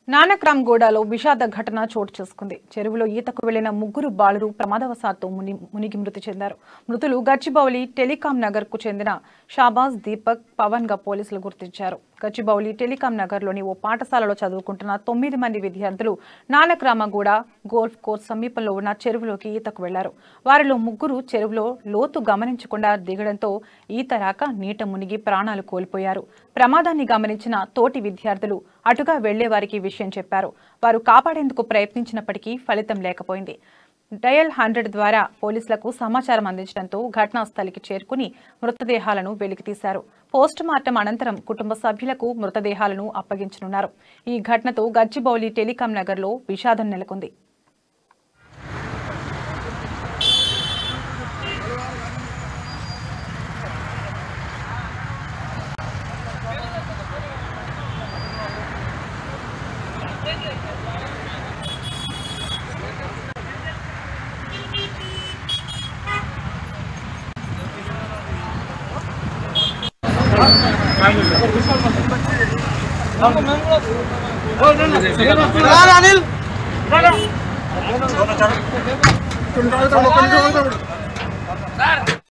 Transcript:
నానక్రామ్ గూడలో విషాద ఘటన చోటు చేసుకుంది చెరువులో ఈతకు వెళ్లిన ముగ్గురు బాలురు ప్రమాదవశాత్తు ముని మునిగి మృతి చెందారు మృతులు గచ్చిబౌలి టెలికాం నగర్ కు చెందిన షాబాజ్ దీపక్ పవన్ గా పోలీసులు గుర్తించారు గచ్చిబౌలి టెలికాం నగర్ లోని ఓ పాఠశాలలో చదువుకుంటున్న తొమ్మిది మంది విద్యార్థులు నానక్రామగూడ గోల్ఫ్ కోర్స్ సమీపంలో ఉన్న చెరువులోకి ఈతకు వెళ్లారు వారిలో ముగ్గురు చెరువులో లోతు గమనించకుండా దిగడంతో ఈత రాక నీట మునిగి ప్రాణాలు కోల్పోయారు ప్రమాదాన్ని గమనించిన తోటి విద్యార్థులు అటుగా వెళ్లే వారికి ఈ విషయం చెప్పారు వారు కాపాడేందుకు ప్రయత్నించినప్పటికీ ఫలితం లేకపోయింది డయల్ హండ్రెడ్ ద్వారా పోలీసులకు సమాచారం అందించడంతో ఘటనా స్థలికి చేరుకుని మృతదేహాలను వెలికితీశారు పోస్ట్ మార్టం అనంతరం కుటుంబ సభ్యులకు మృతదేహాలను అప్పగించనున్నారు ఈ ఘటనతో గచ్చిబౌలి టెలికాం నగర్లో విషాదం నెలకొంది అనిల్